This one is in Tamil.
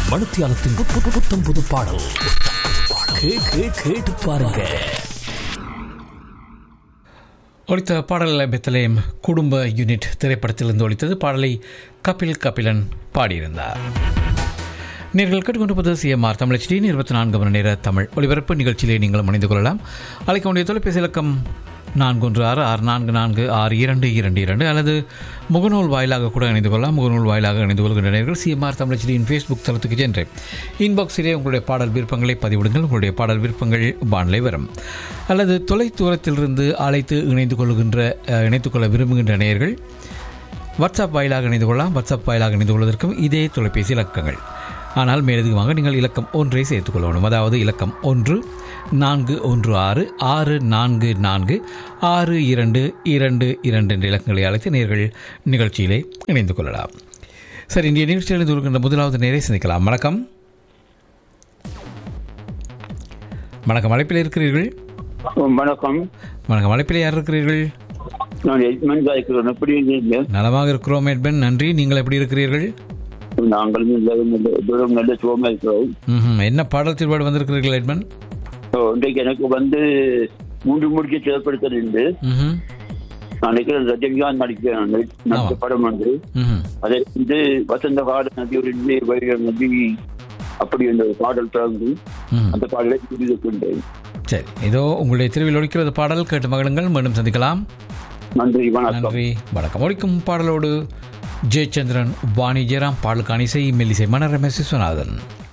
மனுத்தியாலத்தின் புத்- புத்- புத்தம் புது பாடல் கே- கே- கேட்டு பாருங்க ஒழித்த பாடல் பெத்தலேம் குடும்ப யூனிட் திரைப்படத்திலிருந்து ஒழித்தது பாடலை கபில் கபிலன் பாடியிருந்தார் நீங்கள் கேட்டுக்கொண்டிருப்பது சிஎம்ஆர் தமிழ் ஹெச்டி இருபத்தி நான்கு மணி நேர தமிழ் ஒலிபரப்பு நிகழ்ச்சியிலே நீங்கள் இணைந்து கொள்ளலாம் அழைக்க வேண்டிய தொலைபேசி இலக்கம் நான்கு ஒன்று ஆறு ஆறு நான்கு நான்கு ஆறு இரண்டு இரண்டு இரண்டு அல்லது முகநூல் வாயிலாக கூட இணைந்து கொள்ளலாம் முகநூல் வாயிலாக இணைந்து கொள்கின்ற நேர்கள் சிஎம்ஆர் தமிழ் ஹெச்டியின் ஃபேஸ்புக் தளத்துக்கு சென்று இன்பாக்ஸிலே உங்களுடைய பாடல் விருப்பங்களை பதிவிடுங்கள் உங்களுடைய பாடல் விருப்பங்கள் வானிலை வரும் அல்லது தொலை தூரத்திலிருந்து அழைத்து இணைந்து கொள்கின்ற அஹ், இணைத்துக் கொள்ள விரும்புகின்ற நேயர்கள் வாட்ஸ்அப் வாயிலாக இணைந்து கொள்ளலாம் வாட்ஸ்அப் வாயிலாக இணைந்து கொள்வதற்கும் இதே தொலைபேசி இலக்கங்கள் ஆனால் மேலதிகமாக நீங்கள் இலக்கம் ஒன்றை சேர்த்துக் கொள்ள வேண்டும் அதாவது இலக்கம் ஒன்று நான்கு ஒன்று ஆறு ஆறு நான்கு நான்கு ஆறு இரண்டு இரண்டு இரண்டு என்ற இலக்கங்களை அழைத்து நேர்கள் நிகழ்ச்சியிலே இணைந்து கொள்ளலாம் சரி இன்றைய நிகழ்ச்சியில் இணைந்து கொள்கின்ற முதலாவது நேரை சந்திக்கலாம் வணக்கம் வணக்கம் அழைப்பில் இருக்கிறீர்கள் வணக்கம் வணக்கம் அழைப்பில் யார் இருக்கிறீர்கள் நான் எஜ்மன் காய்க்கிறேன் எப்படி இருக்கீங்க நலமாக இருக்கிறோம் எட்பன் நன்றி நீங்கள் எப்படி இருக்கிறீர்கள் நாங்களும் எல்லாரும் நல்ல தூரம் நல்ல சுகமா இருக்கிறோம் ம்ஹும். என்ன பாடல் திருப்பாடு வந்திருக்கிறீர்கள் எட்மன் So, இன்றைக்கு எனக்கு வந்து மூன்று முடிக்க செயல்படுத்தல் ம்ஹும். நான் நினைக்கிறேன் ரஜினிகாந்த் நடிக்கிறேன் நடித்த ஆமா. படம் வந்து ம்ஹும். அதை வந்து வசந்த கால நதி ஒரு வைர நதி அப்படி என்ற ஒரு பாடல் பிறந்து ம்ஹும். அந்த பாடலை புரிந்து கொண்டேன் சரி இதோ உங்களுடைய திருவில் ஒழிக்கிறது பாடல் கேட்டு மகளுங்கள் மீண்டும் சந்திக்கலாம் நன்றி வணக்கம் நன்றி வணக்கம் ஒழிக்கும் பாடலோடு ஜெயச்சந்திரன் வாணி ஜெயராம் பாடலுக்கான இசை மெல்லிசை மன ரமேஷ் விஸ்வநாதன்